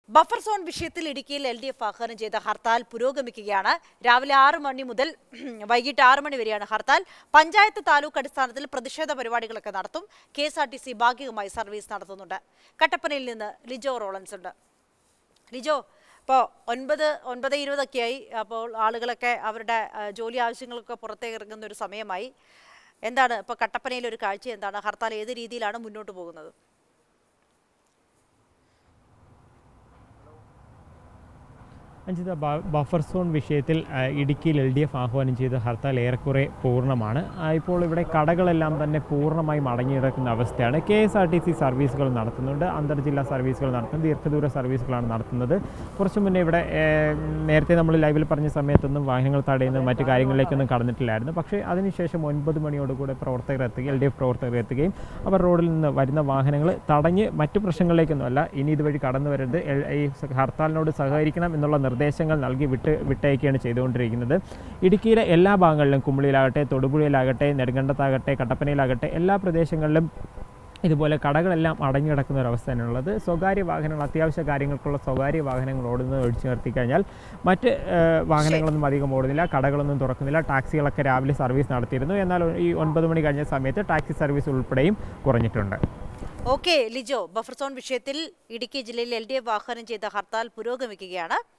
buffer zone വിഷയത്തിൽ ഇടുക്കിയിൽ L D F ആഹ്വാനം ചെയ്ത ഹർത്താൽ പുരോഗമിക്കുകയാണ് രാവിലെ ആറ് മണി മുതൽ വൈകിട്ട് ആറ് മണി വരെയാണ് ഹർത്താൽ പഞ്ചായത്ത് താലൂക്ക് അടിസ്ഥാനത്തിൽ പ്രതിഷേധ പരിപാടികളൊക്കെ നടത്തും K S R T C ഭാഗികമായി സർവീസ് നടത്തുന്നുണ്ട് കട്ടപ്പനയിൽ നിന്ന് ലിജോ റോളൻസ് ഉണ്ട് ലിജോ ഇപ്പോൾ ഒൻപത് ഒൻപത് ഇരുപതൊക്കെയായി അപ്പോൾ ആളുകളൊക്കെ അവരുടെ ആ, ജോലി ആവശ്യങ്ങളൊക്കെ പുറത്തേക്ക് ഇറങ്ങുന്ന ഒരു സമയമായി എന്താണ് ഇപ്പോൾ കട്ടപ്പനയിൽ ഒരു കാഴ്ച എന്താണ് ഹർത്താൽ ഏത് രീതിയിലാണ് മുന്നോട്ട് പോകുന്നത് അഞ്ചിത ബ- ബഫർ സോൺ വിഷയത്തിൽ ആ, ഇടുക്കിയിൽ എൽ ഡി എഫ് ആഹ്വാനം ചെയ്ത ഹർത്താൽ ഏറെക്കുറെ പൂർണ്ണമാണ് ആ, ഇപ്പോൾ ഇവിടെ കടകളെല്ലാം തന്നെ പൂർണ്ണമായും അടങ്ങിയിടക്കുന്ന അവസ്ഥയാണ് K S R T C സർവീസുകൾ നടത്തുന്നുണ്ട് അന്തർജില്ലാ സർവീസുകൾ നടത്തുന്നു ദീർഘദൂര സർവീസുകളാണ് നടത്തുന്നത് കുറച്ച് മുന്നേ ഇവിടെ ഏ, നേരത്തെ നമ്മൾ ലൈവിൽ പറഞ്ഞ സമയത്തൊന്നും വാഹനങ്ങൾ തടയുന്ന മറ്റു കാര്യങ്ങളിലേക്കൊന്നും കടന്നിട്ടില്ലായിരുന്നു പക്ഷേ അതിനുശേഷം ഒൻപത് മണിയോടുകൂടെ പ്രവർത്തകർ എത്തുകയും എൽ ഡി എഫ് പ്രവർത്തകർ എത്തുകയും അവർ റോഡിൽ നിന്ന് വരുന്ന വാഹനങ്ങൾ തടഞ്ഞ് മറ്റു പ്രശ്നങ്ങളിലേക്കൊന്നുമല്ല ഇനി ഇതുവഴി കടന്നു വരരുത് എൽ- ഈ സ- ഹർത്താലിനോട് സഹകരിക്കണം എന്നുള്ള നിർദ്ദേശങ്ങൾ നൽകി വിട്ട് വിട്ടയക്കുകയാണ് ചെയ്തുകൊണ്ടിരിക്കുന്നത് ഇടുക്കിയിലെ എല്ലാ ഭാഗങ്ങളിലും കുമ്പളിയിലാകട്ടെ തൊടുപുഴയിലാകട്ടെ നെടുങ്കണ്ടത്താകട്ടെ കട്ടപ്പനയിലാകട്ടെ എല്ലാ പ്രദേശങ്ങളിലും ഇതുപോലെ കടകളെല്ലാം അടഞ്ഞു കിടക്കുന്ന ഒരു അവസ്ഥ തന്നെയുള്ളത് സ്വകാര്യ വാഹനങ്ങൾ അത്യാവശ്യ കാര്യങ്ങൾക്കുള്ള സ്വകാര്യ വാഹനങ്ങൾ ഓടുന്നത് ഒഴിച്ചു നിർത്തി കഴിഞ്ഞാൽ മറ്റ് ഏഹ്, വാഹനങ്ങളൊന്നും അധികം ഓടുന്നില്ല കടകളൊന്നും തുറക്കുന്നില്ല ടാക്സികളൊക്കെ രാവിലെ സർവീസ് നടത്തിയിരുന്നു എന്നാൽ ഈ ഒൻപത് മണി കഴിഞ്ഞ സമയത്ത് ടാക്സി സർവീസ് ഉൾപ്പെടെയും കുറഞ്ഞിട്ടുണ്ട് ഓക്കെ ലിജോ ബഫർ സോൺ വിഷയത്തിൽ ഇടുക്കി ജില്ലയിൽ എൽ ഡി എഫ് ആഹ്വാനം ചെയ്ത ഹർത്താൽ പുരോഗമിക്കുകയാണ്